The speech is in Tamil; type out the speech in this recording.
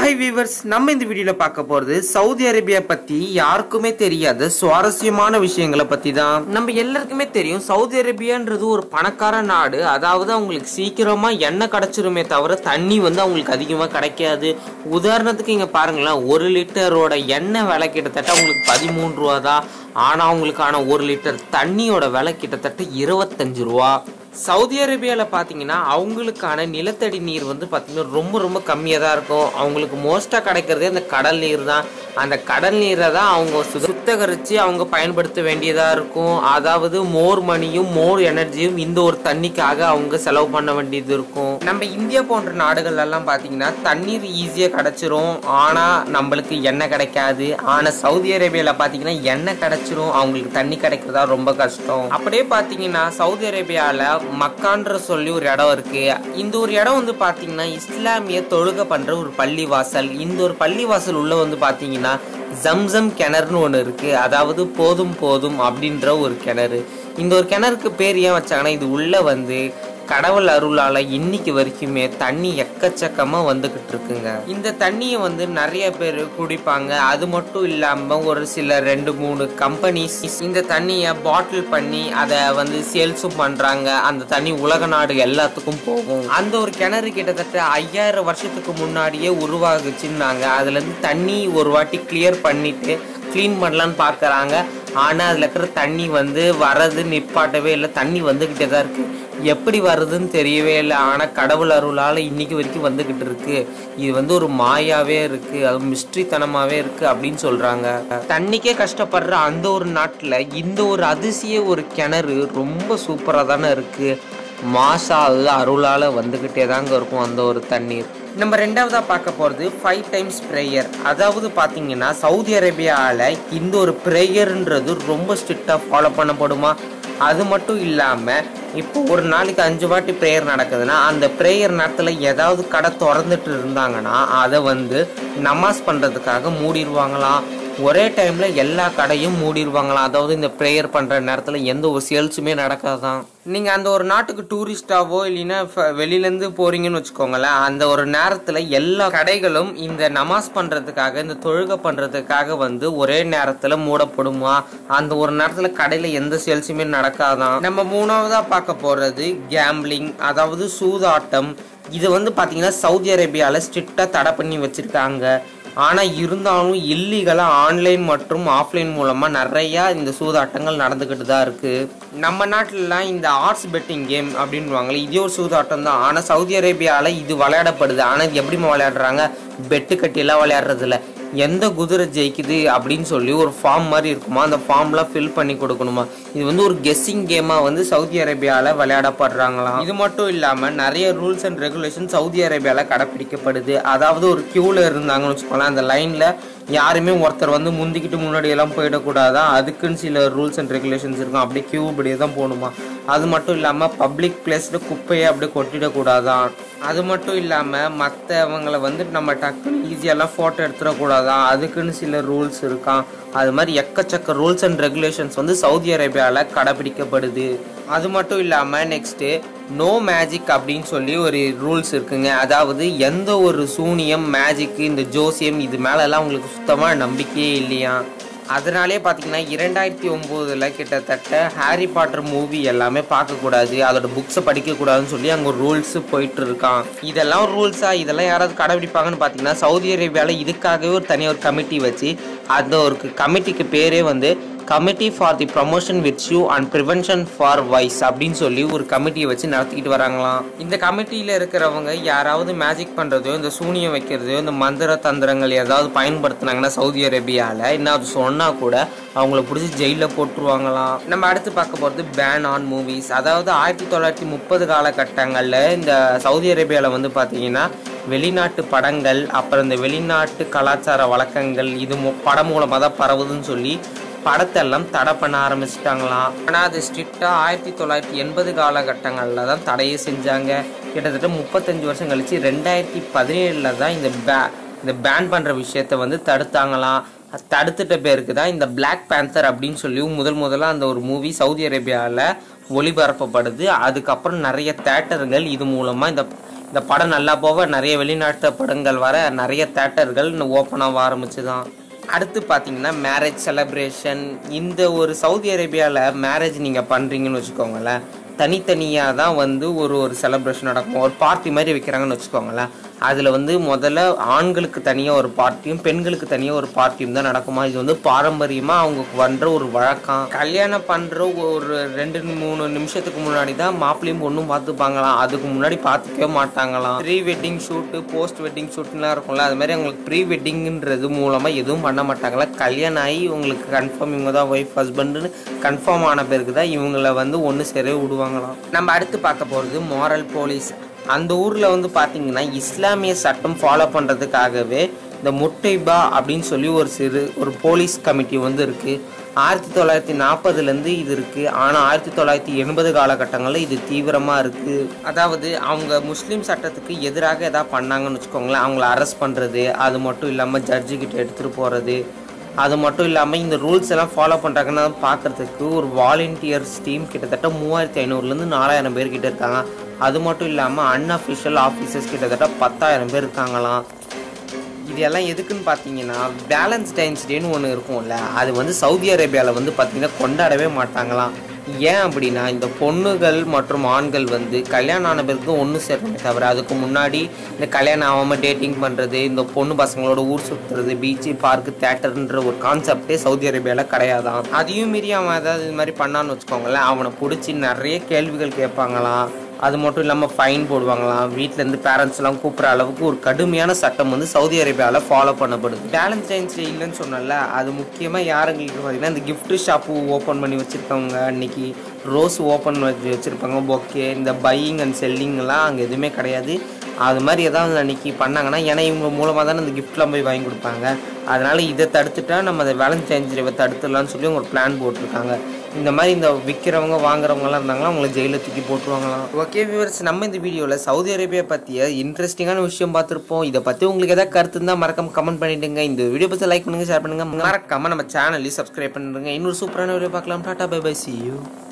ஹாய் வீவர்ஸ் நம்ம இந்த வீடியோல பார்க்க போறது சவுதி அரேபியா பத்தி யாருக்குமே தெரியாத சுவாரஸ்யமான விஷயங்களை பத்தி தான் நம்ம எல்லாருக்குமே தெரியும் சவுதி அரேபியான்றது ஒரு பணக்கார நாடு அதாவது அவங்களுக்கு சீக்கிரமா எண்ணெய் கிடைச்சிருமே தவிர தண்ணி வந்து அவங்களுக்கு அதிகமா கிடைக்காது உதாரணத்துக்கு இங்க பாருங்களேன் ஒரு லிட்டரோட எண்ணெய் விலை கிட்டத்தட்ட அவங்களுக்கு பதிமூணு ரூபா தான் ஆனா அவங்களுக்கான ஒரு லிட்டர் தண்ணியோட விலை கிட்டத்தட்ட இருபத்தஞ்சு ரூபா சவுதி அரேபியாவில் பார்த்தீங்கன்னா அவங்களுக்கான நிலத்தடி நீர் வந்து பார்த்தீங்கன்னா ரொம்ப ரொம்ப கம்மியாக தான் இருக்கும் அவங்களுக்கு மோஸ்ட்டாக கிடைக்கிறதே அந்த கடல் நீர் தான் அந்த கடல் நீரை தான் அவங்க சு- சுத்தகரித்து அவங்க பயன்படுத்த வேண்டியதாக இருக்கும் அதாவது மோர் மணியும் மோர் எனர்ஜியும் இந்த ஒரு தண்ணிக்காக அவங்க செலவு பண்ண வேண்டியது இருக்கும் நம்ம இந்தியா போன்ற நாடுகள் எல்லாம் பார்த்தீங்கன்னா தண்ணீர் ஈஸியாக கிடைச்சிரும் ஆனால் நம்மளுக்கு எண்ணெய் கிடைக்காது ஆனால் சவுதி அரேபியாவில் பார்த்தீங்கன்னா எண்ணெய் கிடைச்சிரும் அவங்களுக்கு தண்ணி கிடைக்கிறதா ரொம்ப கஷ்டம் அப்படியே பார்த்தீங்கன்னா சவுதி அரேபியாவில் மக்கான்ற சொல்லி ஒரு இடம் இருக்கு இந்த ஒரு இடம் வந்து பார்த்தீங்கன்னா இஸ்லாமிய தொழுகை பண்ற ஒரு பள்ளிவாசல் இந்த ஒரு பள்ளிவாசல் உள்ள வந்து பார்த்தீங்கன்னா ஜம்சம் கிணறுன்னு ஒன்று இருக்கு அதாவது போதும் போதும் அப்படின்ற ஒரு கிணறு இந்த ஒரு கிணறுக்கு பேர் ஏன் வச்சாங்கன்னா இது உள்ள வந்து கடவுள் அருளால இன்னைக்கு வரைக்குமே தண்ணி எக்கச்சக்கமா வந்துகிட்டு இருக்குங்க இந்த தண்ணியை வந்து நிறைய பேர் குடிப்பாங்க அது மட்டும் இல்லாம ஒரு சில ரெண்டு மூணு கம்பெனிஸ் இந்த தண்ணியை பாட்டில் பண்ணி அதை வந்து சேல்ஸும் பண்றாங்க அந்த தண்ணி உலக நாடு எல்லாத்துக்கும் போகும் அந்த ஒரு கிணறு கிட்டத்தட்ட ஐயாயிரம் வருஷத்துக்கு முன்னாடியே உருவாகுச்சுன்னாங்க அதுல இருந்து தண்ணி ஒரு வாட்டி கிளியர் பண்ணிட்டு க்ளீன் பண்ணலான்னு பார்க்கறாங்க ஆனால் அதில் இருக்கிற தண்ணி வந்து வரது நிப்பாட்டவே இல்லை தண்ணி வந்துக்கிட்டே தான் இருக்கு எப்படி வருதுன்னு தெரியவே இல்லை ஆனால் கடவுள் அருளால் இன்னைக்கு வரைக்கும் வந்துக்கிட்டு இருக்கு இது வந்து ஒரு மாயாவே இருக்கு அது மிஸ்ட்ரித்தனமாகவே இருக்கு அப்படின்னு சொல்றாங்க தண்ணிக்கே கஷ்டப்படுற அந்த ஒரு நாட்டில் இந்த ஒரு அதிசய ஒரு கிணறு ரொம்ப சூப்பராக தானே இருக்கு மாஷா அல்ல அருளால் வந்துக்கிட்டே தாங்க இருக்கும் அந்த ஒரு தண்ணீர் நம்ம ரெண்டாவதா பார்க்க போகிறது ஃபைவ் டைம்ஸ் ப்ரேயர் அதாவது பார்த்தீங்கன்னா சவுதி அரேபியாவில் இந்த ஒரு ப்ரேயர்ன்றது ரொம்ப ஸ்ட்ரிக்டாக ஃபாலோ பண்ணப்படுமா அது மட்டும் இல்லாமல் இப்போ ஒரு நாளைக்கு அஞ்சு வாட்டி ப்ரேயர் நடக்குதுன்னா அந்த ப்ரேயர் நேரத்தில் ஏதாவது கடை திறந்துட்டு இருந்தாங்கன்னா அதை வந்து நமாஸ் பண்ணுறதுக்காக மூடிடுவாங்களாம் ஒரே டைம்ல எல்லா கடையும் மூடிடுவாங்களாம் அதாவது இந்த ப்ரேயர் பண்ற நேரத்துல எந்த ஒரு சேல்ஸுமே நடக்காதான் நீங்க அந்த ஒரு நாட்டுக்கு டூரிஸ்டாவோ இல்லைன்னா ஃப- வெளியிலேருந்து போறீங்கன்னு வச்சுக்கோங்களேன் அந்த ஒரு நேரத்துல எல்லா கடைகளும் இந்த நமாஸ் பண்றதுக்காக இந்த தொழுகை பண்றதுக்காக வந்து ஒரே நேரத்துல மூடப்படுமா அந்த ஒரு நேரத்துல கடையில எந்த சேல்ஸுமே நடக்காதான் நம்ம மூணாவதா பார்க்க போறது கேம்பிளிங் அதாவது சூதாட்டம் இது வந்து பாத்தீங்கன்னா சவுதி அரேபியால ஸ்ட்ரிக்டா தடை பண்ணி வச்சிருக்காங்க ஆனால் இருந்தாலும் இல்லீகலாக ஆன்லைன் மற்றும் ஆஃப்லைன் மூலமாக நிறையா இந்த சூதாட்டங்கள் நடந்துக்கிட்டு தான் இருக்குது நம்ம நாட்டிலலாம் இந்த ஆர்ட்ஸ் பெட்டிங் கேம் அப்படின்வாங்களே இதே ஒரு சூதாட்டம் தான் ஆனால் சவுதி அரேபியாவில் இது விளையாடப்படுது ஆனால் இது எப்படிம்மா விளையாடுறாங்க பெட்டு கட்டியெல்லாம் விளையாடுறதில்ல எந்த குதிரை ஜெயிக்குது அப்படின்னு சொல்லி ஒரு ஃபார்ம் மாதிரி இருக்குமா அந்த ஃபார்ம்லாம் ஃபில் பண்ணி கொடுக்கணுமா இது வந்து ஒரு கெஸ்ஸிங் கேமாக வந்து சவுதி அரேபியாவில் விளையாடப்படுறாங்களாம் இது மட்டும் இல்லாமல் நிறைய ரூல்ஸ் அண்ட் ரெகுலேஷன் சவுதி அரேபியாவில் கடைப்பிடிக்கப்படுது அதாவது ஒரு க்யூவில் இருந்தாங்கன்னு வச்சுக்கோங்களேன் அந்த லைனில் யாருமே ஒருத்தர் வந்து முந்திக்கிட்டு முன்னாடி எல்லாம் போயிடக்கூடாதான் அதுக்குன்னு சில ரூல்ஸ் அண்ட் ரெகுலேஷன்ஸ் இருக்கும் அப்படியே கியூ இப்படியே தான் போகணுமா அது மட்டும் இல்லாமல் பப்ளிக் பிளேஸில் குப்பையை அப்படியே கொட்டிடக்கூடாதான் அது மட்டும் இல்லாமல் மற்றவங்களை வந்து நம்ம டக்குன்னு ஈஸியெல்லாம் ஃபோட்டோ எடுத்துடக்கூடாதான் அதுக்குன்னு சில ரூல்ஸ் இருக்கான் அது மாதிரி எக்கச்சக்க ரூல்ஸ் அண்ட் ரெகுலேஷன்ஸ் வந்து சவுதி அரேபியாவில் கடைபிடிக்கப்படுது அது மட்டும் இல்லாமல் நெக்ஸ்ட்டு நோ மேஜிக் அப்படின்னு சொல்லி ஒரு ரூல்ஸ் இருக்குங்க அதாவது எந்த ஒரு சூனியம் மேஜிக்கு இந்த ஜோசியம் இது மேலெல்லாம் உங்களுக்கு சுத்தமாக நம்பிக்கையே இல்லையா அதனாலே பார்த்தீங்கன்னா இரண்டாயிரத்தி ஒம்போதில் கிட்டத்தட்ட ஹாரி பாட்டர் மூவி எல்லாமே பார்க்கக்கூடாது அதோட புக்ஸை படிக்கக்கூடாதுன்னு சொல்லி அங்கே ஒரு ரூல்ஸ் போயிட்டு இருக்கான் இதெல்லாம் ரூல்ஸா இதெல்லாம் யாராவது கடைபிடிப்பாங்கன்னு பார்த்தீங்கன்னா சவுதி அரேபியாவில் இதுக்காகவே ஒரு தனியாக ஒரு கமிட்டி வச்சு அந்த ஒரு கமிட்டிக்கு பேரே வந்து committee for the promotion virtue and prevention for vice அப்படின்னு சொல்லி ஒரு கமிட்டியை வச்சு நடத்திக்கிட்டு வராங்களாம் இந்த கமிட்டியில் இருக்கிறவங்க யாராவது மேஜிக் பண்ணுறதோ இந்த சூனியம் வைக்கிறதோ இந்த மந்திர தந்திரங்கள் ஏதாவது பயன்படுத்துனாங்கன்னா சவுதி அரேபியாவில் என்ன அது சொன்னால் கூட அவங்கள பிடிச்சி ஜெயிலில் போட்டுருவாங்களாம் நம்ம அடுத்து பார்க்க போகிறது பேன் ஆன் மூவிஸ் அதாவது ஆயிரத்தி தொள்ளாயிரத்தி முப்பது காலகட்டங்களில் இந்த சவுதி அரேபியாவில் வந்து பார்த்தீங்கன்னா வெளிநாட்டு படங்கள் அப்புறம் இந்த வெளிநாட்டு கலாச்சார வழக்கங்கள் இது மு- படம் மூலமாக தான் பரவுதுன்னு சொல்லி படத்தெல்லாம் தடை பண்ண ஆரம்பிச்சிட்டாங்களாம் ஆனால் அது ஸ்ட்ரிக்டாக ஆயிரத்தி தொள்ளாயிரத்தி எண்பது காலகட்டங்களில் தான் தடையே செஞ்சாங்க கிட்டத்தட்ட முப்பத்தஞ்சு வருஷம் கழிச்சு ரெண்டாயிரத்தி பதினேழில் தான் இந்த பே இந்த பேன் பண்ணுற விஷயத்த வந்து தடுத்தாங்களாம் அது தடுத்துட்ட பேருக்கு தான் இந்த Black Panther அப்படின்னு சொல்லி முதல் முதல்ல அந்த ஒரு மூவி சவுதி அரேபியாவில் ஒளிபரப்பப்படுது அதுக்கப்புறம் நிறைய தேட்டருங்கள் இது மூலமாக இந்த இந்த படம் நல்லா போக நிறைய வெளிநாட்டு படங்கள் வர நிறைய தேட்டர்கள் ஓப்பன் ஆக ஆரம்பிச்சுதான் அடுத்து பார்த்தீங்கன்னா மேரேஜ் செலப்ரேஷன் இந்த ஒரு சவுதி அரேபியாவில் மேரேஜ் நீங்கள் பண்ணுறீங்கன்னு வச்சுக்கோங்களேன் தனித்தனியாக தான் வந்து ஒரு ஒரு செலப்ரேஷன் நடக்கும் ஒரு பார்ட்டி மாதிரி வைக்கிறாங்கன்னு வச்சுக்கோங்களேன் அதில் வந்து முதல்ல ஆண்களுக்கு தனியாக ஒரு பார்ட்டியும் பெண்களுக்கு தனியாக ஒரு பார்ட்டியும் தான் நடக்குமா இது வந்து பாரம்பரியமாக அவங்க பண்ணுற ஒரு வழக்கம் கல்யாணம் பண்ணுற ஒரு ரெண்டு மூணு நிமிஷத்துக்கு முன்னாடி தான் மாப்பிள்ளையும் பொண்ணும் பார்த்துப்பாங்களாம் அதுக்கு முன்னாடி பார்த்துக்கவே மாட்டாங்களாம் pre wedding shoot post wedding ஷூட்லாம் இருக்கும்ல அது மாதிரி அவங்களுக்கு ப்ரீ வெட்டிங்ன்றது மூலமாக எதுவும் பண்ண மாட்டாங்களா கல்யாணம் ஆகி உங்களுக்கு கன்ஃபார்ம் இவங்க தான் ஒய்ஃப் ஹஸ்பண்டுன்னு கன்ஃபார்ம் ஆன பிறகு தான் இவங்கள வந்து ஒன்று சேரவே விடுவாங்களாம் நம்ம அடுத்து பார்க்க போகிறது மாரல் போலீஸ் அந்த ஊரில் வந்து பார்த்தீங்கன்னா இஸ்லாமிய சட்டம் ஃபாலோ பண்ணுறதுக்காகவே இந்த முட்டைபா அப்படின்னு சொல்லி ஒரு சிறு ஒரு போலீஸ் கமிட்டி வந்து இருக்குது ஆயிரத்தி தொள்ளாயிரத்தி நாற்பதுலேருந்து இது இருக்குது ஆனால் ஆயிரத்தி தொள்ளாயிரத்தி எண்பது காலகட்டங்களில் இது தீவிரமாக இருக்குது அதாவது அவங்க முஸ்லீம் சட்டத்துக்கு எதிராக எதாவது பண்ணாங்கன்னு வச்சுக்கோங்களேன் அவங்கள அரெஸ்ட் பண்ணுறது அது மட்டும் இல்லாமல் ஜட்ஜுக்கிட்ட எடுத்துகிட்டு போகிறது அது மட்டும் இல்லாமல் இந்த ரூல்ஸ் எல்லாம் ஃபாலோ பண்ணுறாங்கன்னா பார்க்குறதுக்கு ஒரு வாலண்டியர்ஸ் டீம் கிட்டத்தட்ட மூவாயிரத்தி ஐநூறுலேருந்து நாலாயிரம் பேர் கிட்ட இருக்காங்க அது மட்டும் இல்லாமல் அன்அஃபிஷியல் ஆஃபீஸர்ஸ் கிட்டத்தட்ட பத்தாயிரம் பேர் இருக்காங்களாம் இது எல்லாம் எதுக்குன்னு பார்த்தீங்கன்னா வேலன்டைன்ஸ் டேன்னு ஒன்று இருக்கும்ல அது வந்து சவுதி அரேபியாவில் வந்து பார்த்தீங்கன்னா கொண்டாடவே மாட்டாங்களாம் ஏன் அப்படின்னா இந்த பொண்ணுகள் மற்றும் ஆண்கள் வந்து கல்யாணம் ஆன பிறகு ஒன்று சேரணுமே தவிர அதுக்கு முன்னாடி இந்த கல்யாணம் ஆகாமல் டேட்டிங் பண்ணுறது இந்த பொண்ணு பசங்களோட ஊர் சுற்றுறது பீச்சு பார்க்கு தேட்டர்ன்ற ஒரு கான்செப்டே சவுதி அரேபியாவில் கிடையாதான் அதையும் மீறி அவன் ஏதாவது இது மாதிரி பண்ணான்னு வச்சுக்கோங்களேன் அவனை பிடிச்சி நிறைய கேள்விகள் கேட்பாங்களாம் அது மட்டும் இல்லாமல் ஃபைன் போடுவாங்களாம் வீட்டிலேருந்து பேரண்ட்ஸ்லாம் கூப்பிட்ற அளவுக்கு ஒரு கடுமையான சட்டம் வந்து சவுதி அரேபியாவில் ஃபாலோ பண்ணப்படுது வேலண்டைன்ஸ் டே இல்லைன்னு சொன்னல அது முக்கியமாக யாருங்களுக்கு பார்த்தீங்கன்னா இந்த gift ஷாப்பு ஓப்பன் பண்ணி வச்சுருக்கவங்க அன்னைக்கு ரோஸ் ஓப்பன் வச்சு வச்சுருப்பாங்க பொக்கே இந்த பையிங் அண்ட் செல்லிங்லாம் அங்கே எதுவுமே கிடையாது அது மாதிரி ஏதாவது அன்னைக்கு பண்ணாங்கன்னா ஏன்னா இவங்க மூலமாக தானே இந்த கிஃப்ட்லாம் போய் வாங்கி கொடுப்பாங்க அதனால இதை தடுத்துட்டா நம்ம அதை வேலண்டைன்ஸ் டேவை தடுத்துடலாம்னு சொல்லி ஒரு பிளான் போட்டிருக்காங்க இந்த மாதிரி இந்த விற்கிறவங்க வாங்குறவங்கலாம் இருந்தாங்களா அவங்கள ஜெயிலில் தூக்கி போட்டுருவாங்களாம் ஓகே வியூவர்ஸ் நம்ம இந்த வீடியோவில் சவுதி அரேபியா பற்றிய இன்ட்ரெஸ்டிங்கான விஷயம் பார்த்துருப்போம் இதை பற்றி உங்களுக்கு ஏதாவது கருத்து இருந்தால் மறக்காம கமெண்ட் பண்ணிடுங்க இந்த வீடியோ பற்றி லைக் பண்ணுங்க ஷேர் பண்ணுங்க மறக்காம நம்ம சேனலையும் சப்ஸ்கிரைப் பண்ணிடுங்க இன்னொரு சூப்பரான வீடியோ பார்க்கலாம் tata bye bye see you